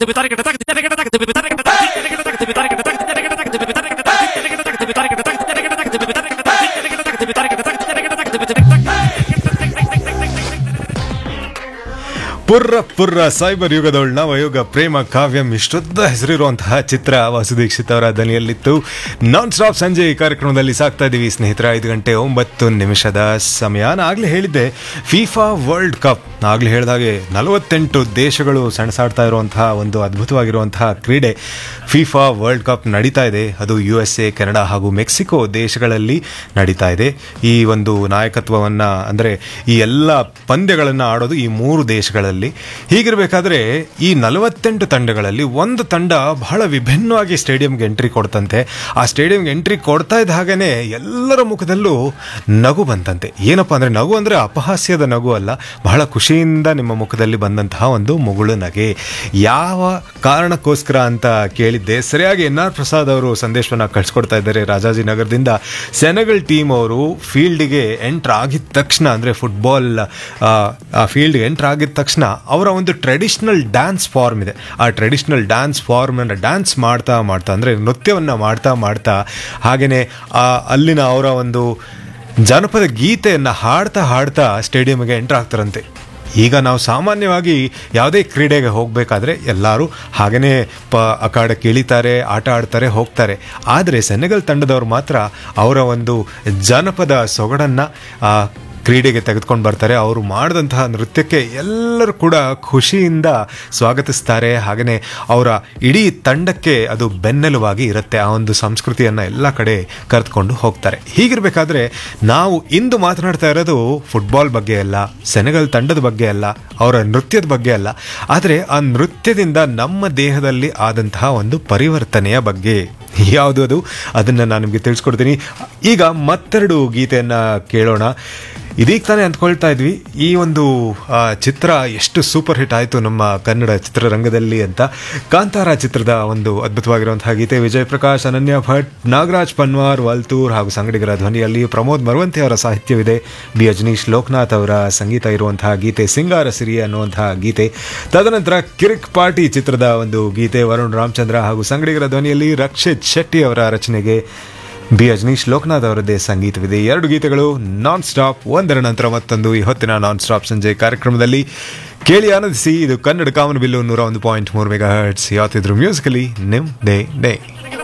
ಪುರ್ರ ಪುರ್ರ ಸೈಬರ್ ಯುಗದೊಳ್ ನವಯುಗ ಪ್ರೇಮ ಕಾವ್ಯಂ ಇಷ್ಟೊದ್ದ ಹೆಸರಿರುವಂತಹ ಚಿತ್ರ ವಾಸು ದೀಕ್ಷಿತ್ ಅವರ ದನಿಯಲ್ಲಿತ್ತು ನಾನ್ ಸ್ಟಾಪ್ ಸಂಜೆ ಈ ಕಾರ್ಯಕ್ರಮದಲ್ಲಿ ಸಾಕ್ತಾ ಇದೀವಿ ಸ್ನೇಹಿತರ ಐದು ಗಂಟೆ ಒಂಬತ್ತು ನಿಮಿಷದ ಸಮಯ ನಾನು ಆಗ್ಲೇ ಹೇಳಿದ್ದೆ ಫಿಫಾ ವರ್ಲ್ಡ್ ಕಪ್ ಆಗ್ಲೇ ಹೇಳಿದಾಗೆ ನಲವತ್ತೆಂಟು ದೇಶಗಳು ಸೆಣಸಾಡ್ತಾ ಇರುವಂತಹ ಒಂದು ಅದ್ಭುತವಾಗಿರುವಂತಹ ಕ್ರೀಡೆ ಫಿಫಾ ವರ್ಲ್ಡ್ ಕಪ್ ನಡೀತಾ ಇದೆ ಅದು ಯು ಎಸ್ ಎ ಕೆನಡಾ ಹಾಗೂ ಮೆಕ್ಸಿಕೋ ದೇಶಗಳಲ್ಲಿ ನಡೀತಾ ಇದೆ ಈ ಒಂದು ನಾಯಕತ್ವವನ್ನ ಅಂದ್ರೆ ಈ ಎಲ್ಲ ಪಂದ್ಯಗಳನ್ನು ಆಡೋದು ಈ ಮೂರು ದೇಶಗಳಲ್ಲಿ ಹೀಗಿರಬೇಕಾದ್ರೆ ಈ ನಲವತ್ತೆಂಟು ತಂಡಗಳಲ್ಲಿ ಒಂದು ತಂಡ ಬಹಳ ವಿಭಿನ್ನವಾಗಿ ಸ್ಟೇಡಿಯಂಗೆ ಎಂಟ್ರಿ ಕೊಡ್ತಂತೆ ಆ ಸ್ಟೇಡಿಯಂಗೆ ಎಂಟ್ರಿ ಕೊಡ್ತಾ ಇದ್ದ ಹಾಗೇನೆ ಎಲ್ಲರ ಮುಖದಲ್ಲೂ ನಗು ಬಂತಂತೆ ಏನಪ್ಪಾ ಅಂದ್ರೆ ನಗು ಅಂದ್ರೆ ಅಪಹಾಸ್ಯದ ನಗು ಅಲ್ಲ ಬಹಳ ಖುಷಿಯಿಂದ ನಿಮ್ಮ ಮುಖದಲ್ಲಿ ಬಂದಂತಹ ಒಂದು ಮುಗುಳು ನಗೆ ಯಾವ ಕಾರಣಕ್ಕೋಸ್ಕರ ಅಂತ ಕೇಳಿದ್ದೆ ಸರಿಯಾಗಿ ಎನ್ ಆರ್ ಪ್ರಸಾದ್ ಅವರು ಸಂದೇಶವನ್ನ ಕಳಿಸ್ಕೊಡ್ತಾ ಇದ್ದಾರೆ ರಾಜಾಜಿನಗರದಿಂದ ಸೆನೆಗಲ್ ಟೀಮ್ ಅವರು ಫೀಲ್ಡ್ಗೆ ಎಂಟರ್ ಆಗಿದ ತಕ್ಷಣ ಅಂದ್ರೆ ಫುಟ್ಬಾಲ್ ಆ ಫೀಲ್ಡ್ಗೆ ಎಂಟರ್ ಆಗಿದ ತಕ್ಷಣ ಅವರ ಒಂದು ಟ್ರೆಡಿಷನಲ್ ಡ್ಯಾನ್ಸ್ ಫಾರ್ಮ್ ಇದೆ ಆ ಟ್ರೆಡಿಷನಲ್ ಡ್ಯಾನ್ಸ್ ಫಾರ್ಮ್ ಅನ್ನ ಡ್ಯಾನ್ಸ್ ಮಾಡ್ತಾ ಮಾಡ್ತಾ ಅಂದ್ರೆ ನೃತ್ಯವನ್ನ ಮಾಡ್ತಾ ಮಾಡ್ತಾ ಹಾಗೇನೆ ಆ ಅಲ್ಲಿನ ಅವರ ಒಂದು ಜನಪದ ಗೀತೆಯನ್ನ ಹಾಡ್ತಾ ಹಾಡ್ತಾ ಸ್ಟೇಡಿಯಂಗೆ ಎಂಟರ್ ಆಗ್ತಾರಂತೆ ಈಗ ನಾವು ಸಾಮಾನ್ಯವಾಗಿ ಯಾವುದೇ ಕ್ರೀಡೆಗೆ ಹೋಗಬೇಕಾದ್ರೆ ಎಲ್ಲರೂ ಹಾಗೇನೆ ಪ ಅಖಾಡಕ್ಕೆ ಇಳಿತಾರೆ ಆಟ ಆಡ್ತಾರೆ ಹೋಗ್ತಾರೆ ಆದರೆ ಸೆನೆಗಲ್ ತಂಡದವರು ಮಾತ್ರ ಅವರ ಒಂದು ಜನಪದ ಸೊಗಡನ್ನು ಕ್ರೀಡೆಗೆ ತೆಗೆದುಕೊಂಡು ಬರ್ತಾರೆ ಅವರು ಮಾಡಿದಂತಹ ನೃತ್ಯಕ್ಕೆ ಎಲ್ಲರೂ ಕೂಡ ಖುಷಿಯಿಂದ ಸ್ವಾಗತಿಸ್ತಾರೆ ಹಾಗೆಯೇ ಅವರ ಇಡೀ ತಂಡಕ್ಕೆ ಅದು ಬೆನ್ನೆಲುವಾಗಿ ಇರುತ್ತೆ ಆ ಒಂದು ಸಂಸ್ಕೃತಿಯನ್ನು ಎಲ್ಲ ಕಡೆ ಕರೆದುಕೊಂಡು ಹೋಗ್ತಾರೆ ಹೀಗಿರಬೇಕಾದ್ರೆ ನಾವು ಇಂದು ಮಾತನಾಡ್ತಾ ಇರೋದು ಫುಟ್ಬಾಲ್ ಬಗ್ಗೆ ಅಲ್ಲ ಸೆನೆಗಲ್ ತಂಡದ ಬಗ್ಗೆ ಅಲ್ಲ ಅವರ ನೃತ್ಯದ ಬಗ್ಗೆ ಅಲ್ಲ ಆದರೆ ಆ ನೃತ್ಯದಿಂದ ನಮ್ಮ ದೇಹದಲ್ಲಿ ಆದಂತಹ ಒಂದು ಪರಿವರ್ತನೆಯ ಬಗ್ಗೆ ಯಾವುದು ಅದು ಅದನ್ನು ನಾನು ನಿಮಗೆ ತಿಳಿಸ್ಕೊಡ್ತೀನಿ ಈಗ ಮತ್ತೆರಡು ಗೀತೆಯನ್ನು ಕೇಳೋಣ ಇದೀಗ ತಾನೇ ಅಂದ್ಕೊಳ್ತಾ ಇದ್ವಿ ಈ ಒಂದು ಆ, ಚಿತ್ರ ಎಷ್ಟು ಸೂಪರ್ ಹಿಟ್ ಆಯಿತು ನಮ್ಮ ಕನ್ನಡ ಚಿತ್ರರಂಗದಲ್ಲಿ ಅಂತ ಕಾಂತಾರ ಚಿತ್ರದ ಒಂದು ಅದ್ಭುತವಾಗಿರುವಂತಹ ಗೀತೆ ವಿಜಯ್ ಪ್ರಕಾಶ್ ಅನನ್ಯ ಭಟ್ ನಾಗರಾಜ್ ಪನ್ವಾರ್ ವಲ್ತೂರ್ ಹಾಗೂ ಸಂಗಡಿಗರ ಧ್ವನಿಯಲ್ಲಿ ಪ್ರಮೋದ್ ಮರವಂತಿ ಅವರ ಸಾಹಿತ್ಯವಿದೆ ಬಿ ಅಜನೀಶ್ ಲೋಕನಾಥ್ ಅವರ ಸಂಗೀತ ಇರುವಂತಹ ಗೀತೆ ಸಿಂಗಾರ ಸಿರಿ ಅನ್ನುವಂತಹ ಗೀತೆ ತದನಂತರ ಕಿರಿಕ್ ಪಾರ್ಟಿ ಚಿತ್ರದ ಒಂದು ಗೀತೆ ವರುಣ್ ರಾಮಚಂದ್ರ ಹಾಗೂ ಸಂಗಡಿಗರ ಧ್ವನಿಯಲ್ಲಿ ರಕ್ಷಿತ್ ಶೆಟ್ಟಿ ಅವರ ರಚನೆಗೆ ಬಿ ಅಜನೀಶ್ ಲೋಕನಾಥ್ ಅವರದ್ದೇ ಸಂಗೀತವಿದೆ ಎರಡು ಗೀತೆಗಳು ನಾನ್ ಸ್ಟಾಪ್ ಒಂದರ ನಂತರ ಮತ್ತೊಂದು ಈ ಹೊತ್ತಿನ ನಾನ್ ಸ್ಟಾಪ್ ಸಂಜೆ ಕಾರ್ಯಕ್ರಮದಲ್ಲಿ ಕೇಳಿ ಆನಂದಿಸಿ ಇದು ಕನ್ನಡ ಕಾಮನ್ ಬಿಲ್ಲು ನೂರ ಒಂದು ಪಾಯಿಂಟ್ ಮೂರು ಮೆಗಾ ಹರ್ಟ್ಸ್ ಯಾವತ್ತಿದ್ರು ಮ್ಯೂಸಿಕಲಿ ನಿಮ್ ಡೇ ಡೇ